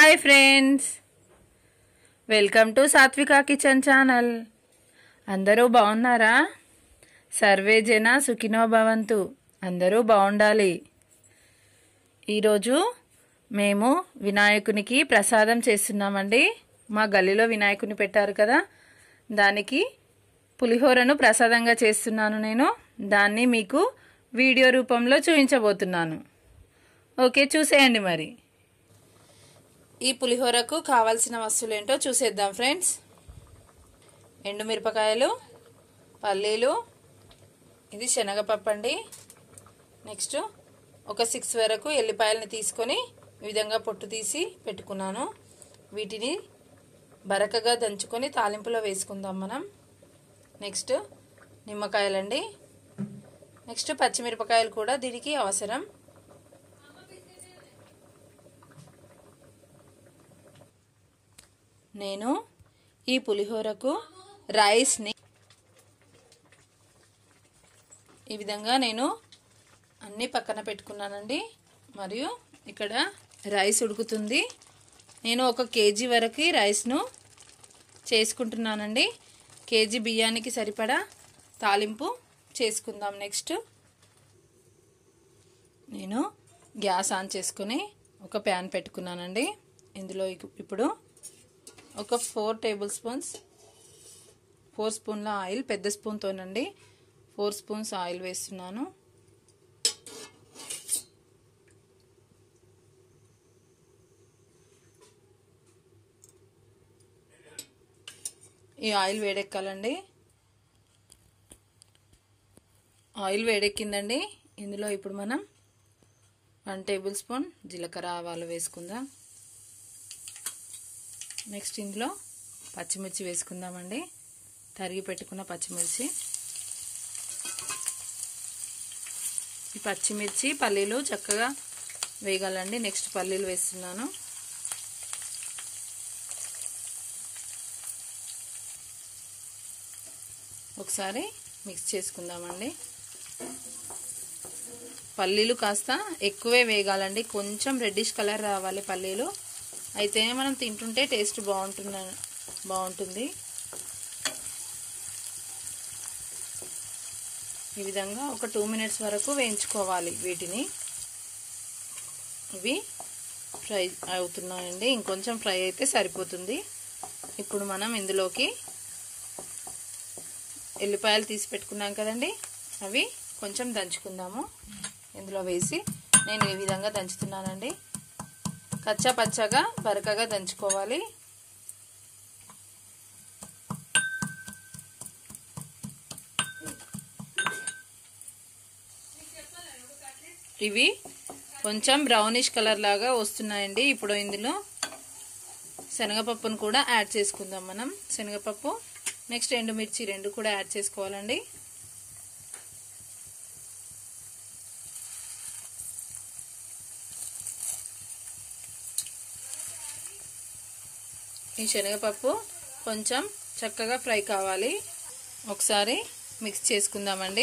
hi friends welcome to Satvika kitchen channel అందరూ బాగున్నారా survey జన సుఖినో భవంతు అందరూ బాగుండాలి ఈరోజు మేము వినాయకునికి ప్రసాదం చేస్తున్నామండి మా గల్లీలో వినాయకుని పెట్టారు కదా దానికి పులిహోరను ప్రసాదంగా చేస్తున్నాను నేను దాన్ని మీకు వీడియో రూపంలో చూపించబోతున్నాను ఓకే చూసేయండి మరి ఈ పులిహోరకు కావాల్సిన వస్తువులు ఏంటో చూసేద్దాం ఫ్రెండ్స్ ఎండుమిరపకాయలు పల్లీలు ఇది శనగపప్పు అండి నెక్స్ట్ ఒక సిక్స్ వరకు ఎల్లిపాయలని తీసుకొని ఈ విధంగా పొట్టు తీసి పెట్టుకున్నాను వీటిని బరకగా దంచుకొని తాలింపులో వేసుకుందాం మనం నెక్స్ట్ నిమ్మకాయలండి నెక్స్ట్ పచ్చిమిరపకాయలు కూడా దీనికి అవసరం నేను ఈ పులిహోరకు రైస్ని ఈ విధంగా నేను అన్నీ పక్కన పెట్టుకున్నానండి మరియు ఇక్కడ రైస్ ఉడుకుతుంది నేను ఒక కేజీ వరకు రైస్ను చేసుకుంటున్నానండి కేజీ బియ్యానికి సరిపడా తాలింపు చేసుకుందాం నెక్స్ట్ నేను గ్యాస్ ఆన్ చేసుకొని ఒక ప్యాన్ పెట్టుకున్నానండి ఇందులో ఇప్పుడు ఒక ఫోర్ టేబుల్ స్పూన్స్ ఫోర్ స్పూన్ల ఆయిల్ పెద్ద స్పూన్తోనండి ఫోర్ స్పూన్స్ ఆయిల్ వేస్తున్నాను ఈ ఆయిల్ వేడెక్కాలండి ఆయిల్ వేడెక్కిందండి ఇందులో ఇప్పుడు మనం వన్ టేబుల్ స్పూన్ జీలకర్ర ఆవాలు వేసుకుందాం నెక్స్ట్ ఇందులో పచ్చిమిర్చి వేసుకుందామండి తరిగి పెట్టుకున్న పచ్చిమిర్చి ఈ పచ్చిమిర్చి పల్లీలు చక్కగా వేయగలండి నెక్స్ట్ పల్లీలు వేస్తున్నాను ఒకసారి మిక్స్ చేసుకుందామండి పల్లీలు కాస్త ఎక్కువే వేగాలండి కొంచెం రెడ్డిష్ కలర్ రావాలి పల్లీలు అయితేనే మనం తింటుంటే టేస్ట్ బాగుంటుంది బాగుంటుంది ఈ విధంగా ఒక టూ మినిట్స్ వరకు వేయించుకోవాలి వీటిని ఇవి ఫ్రై అవుతున్నాయండి ఇంకొంచెం ఫ్రై అయితే సరిపోతుంది ఇప్పుడు మనం ఇందులోకి ఎల్లిపాయలు తీసి పెట్టుకున్నాం కదండి అవి కొంచెం దంచుకుందాము ఇందులో వేసి నేను ఈ విధంగా దంచుతున్నానండి కచ్చా పచ్చగా బరకగా దంచుకోవాలి ఇవి కొంచెం బ్రౌనిష్ కలర్ లాగా వస్తున్నాయండి ఇప్పుడు ఇందులో శనగపప్పును కూడా యాడ్ చేసుకుందాం మనం శనగపప్పు నెక్స్ట్ ఎండుమిర్చి రెండు కూడా యాడ్ చేసుకోవాలండి ఈ శనగపప్పు కొంచెం చక్కగా ఫ్రై కావాలి ఒకసారి మిక్స్ చేసుకుందామండి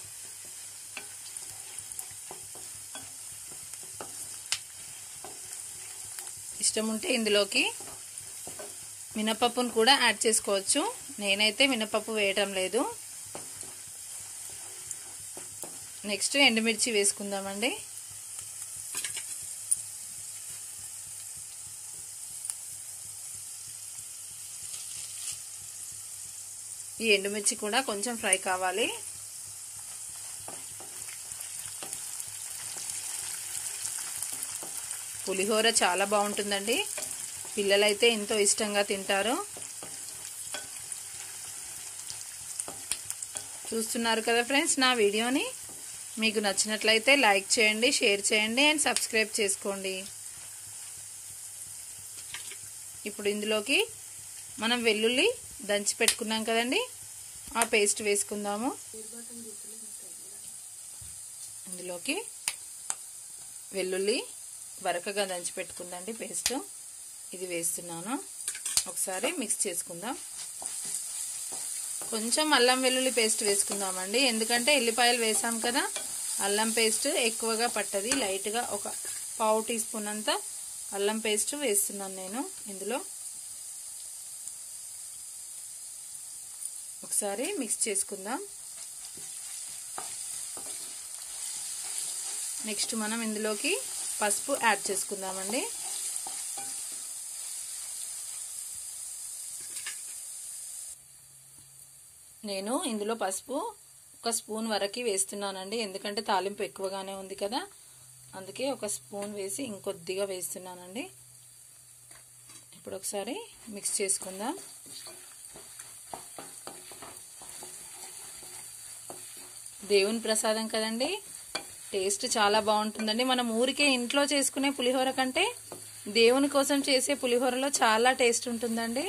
ఇష్టం ఉంటే ఇందులోకి మినపప్పును కూడా యాడ్ చేసుకోవచ్చు నేనైతే మినపప్పు వేయటం లేదు నెక్స్ట్ ఎండుమిర్చి వేసుకుందామండి ఈ ఎండుమిర్చి కూడా కొంచెం ఫ్రై కావాలి పులిహోర చాలా బాగుంటుందండి పిల్లలైతే ఎంతో ఇష్టంగా తింటారు చూస్తున్నారు కదా ఫ్రెండ్స్ నా వీడియోని మీకు నచ్చినట్లయితే లైక్ చేయండి షేర్ చేయండి అండ్ సబ్స్క్రైబ్ చేసుకోండి ఇప్పుడు ఇందులోకి మనం వెల్లుల్లి దంచి పెట్టుకున్నాం కదండి ఆ పేస్ట్ వేసుకుందాము ఇందులోకి వెల్లుల్లి వరకగా దంచి పెట్టుకుందండి పేస్ట్ ఇది వేస్తున్నాను ఒకసారి మిక్స్ చేసుకుందాం కొంచెం అల్లం వెల్లుల్లి పేస్ట్ వేసుకుందామండి ఎందుకంటే ఎల్లిపాయలు వేసాం కదా అల్లం పేస్ట్ ఎక్కువగా పట్టది లైట్గా ఒక పావు టీ స్పూన్ అంతా అల్లం పేస్ట్ వేస్తున్నాను నేను ఇందులో ఒకసారి మిక్స్ చేసుకుందాం నెక్స్ట్ మనం ఇందులోకి పసుపు యాడ్ చేసుకుందామండి నేను ఇందులో పసుపు ఒక స్పూన్ వరకు వేస్తున్నానండి ఎందుకంటే తాలింపు ఎక్కువగానే ఉంది కదా అందుకే ఒక స్పూన్ వేసి ఇంకొద్దిగా వేస్తున్నానండి ఇప్పుడు ఒకసారి మిక్స్ చేసుకుందాం దేవుని ప్రసాదం కదండి టేస్ట్ చాలా బాగుంటుందండి మనం ఊరికే ఇంట్లో చేసుకునే పులిహోర కంటే దేవుని కోసం చేసే పులిహోరలో చాలా టేస్ట్ ఉంటుందండి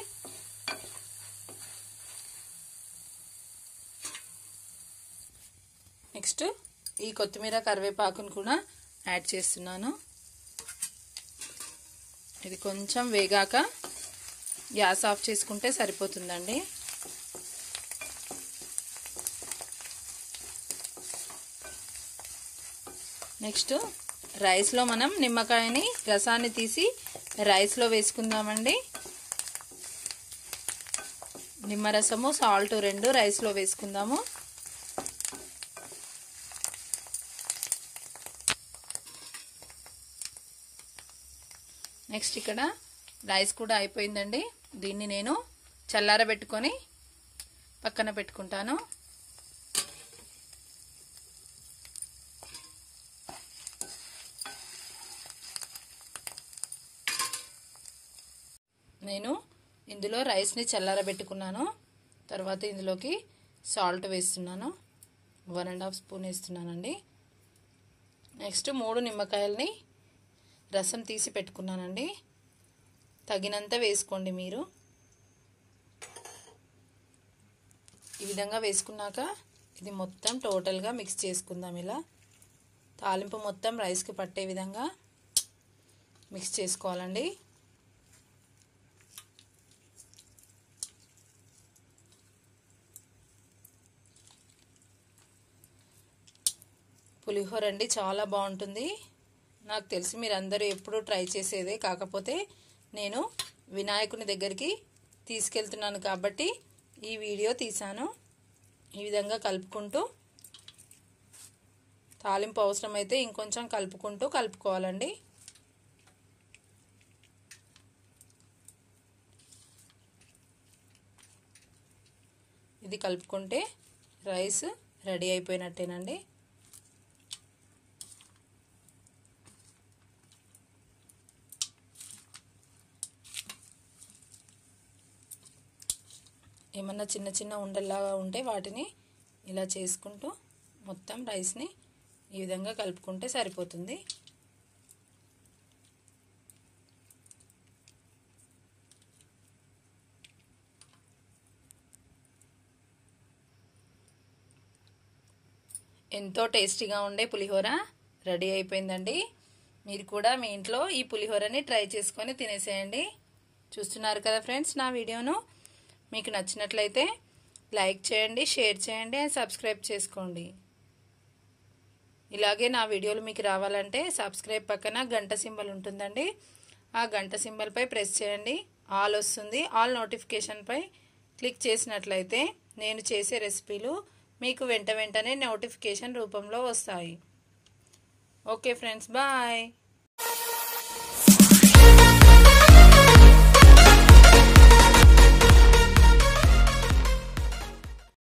నెక్స్ట్ ఈ కొత్తిమీర కరివేపాకును కూడా యాడ్ చేస్తున్నాను ఇది కొంచెం వేగాక గ్యాస్ ఆఫ్ చేసుకుంటే సరిపోతుందండి నెక్స్ట్ రైస్లో మనం నిమ్మకాయని రసాన్ని తీసి రైస్లో వేసుకుందామండి నిమ్మరసము సాల్ట్ రెండు రైస్లో వేసుకుందాము నెక్స్ట్ ఇక్కడ రైస్ కూడా అయిపోయిందండి దీన్ని నేను చల్లారబెట్టుకొని పక్కన పెట్టుకుంటాను నేను ఇందులో రైస్ని చల్లారబెట్టుకున్నాను తర్వాత ఇందులోకి సాల్ట్ వేస్తున్నాను వన్ అండ్ హాఫ్ స్పూన్ వేస్తున్నానండి నెక్స్ట్ మూడు నిమ్మకాయలని రసం తీసి పెట్టుకున్నానండి తగినంత వేసుకోండి మీరు ఈ విధంగా వేసుకున్నాక ఇది మొత్తం టోటల్గా మిక్స్ చేసుకుందాం ఇలా తాలింపు మొత్తం రైస్కి పట్టే విధంగా మిక్స్ చేసుకోవాలండి పులిహోర అండి చాలా బాగుంటుంది నాకు తెలిసి మీరు అందరూ ఎప్పుడూ ట్రై చేసేదే కాకపోతే నేను వినాయకుని దగ్గరికి తీసుకెళ్తున్నాను కాబట్టి ఈ వీడియో తీశాను ఈ విధంగా కలుపుకుంటూ తాలింపు అవసరమైతే ఇంకొంచెం కలుపుకుంటూ కలుపుకోవాలండి ఇది కలుపుకుంటే రైస్ రెడీ అయిపోయినట్టేనండి ఏమన్నా చిన్న చిన్న ఉండల్లాగా ఉంటే వాటిని ఇలా చేసుకుంటూ మొత్తం రైస్ని ఈ విధంగా కలుపుకుంటే సరిపోతుంది ఎంతో టేస్టీగా ఉండే పులిహోర రెడీ అయిపోయిందండి మీరు కూడా మీ ఇంట్లో ఈ పులిహోరని ట్రై చేసుకొని తినేసేయండి చూస్తున్నారు కదా ఫ్రెండ్స్ నా వీడియోను మీకు నచ్చినట్లయితే లైక్ చేయండి షేర్ చేయండి అండ్ సబ్స్క్రైబ్ చేసుకోండి ఇలాగే నా వీడియోలు మీకు రావాలంటే సబ్స్క్రైబ్ పక్కన గంట సింబల్ ఉంటుందండి ఆ గంట సింబల్పై ప్రెస్ చేయండి ఆల్ వస్తుంది ఆల్ నోటిఫికేషన్పై క్లిక్ చేసినట్లయితే నేను చేసే రెసిపీలు మీకు వెంట వెంటనే నోటిఫికేషన్ రూపంలో వస్తాయి ఓకే ఫ్రెండ్స్ బాయ్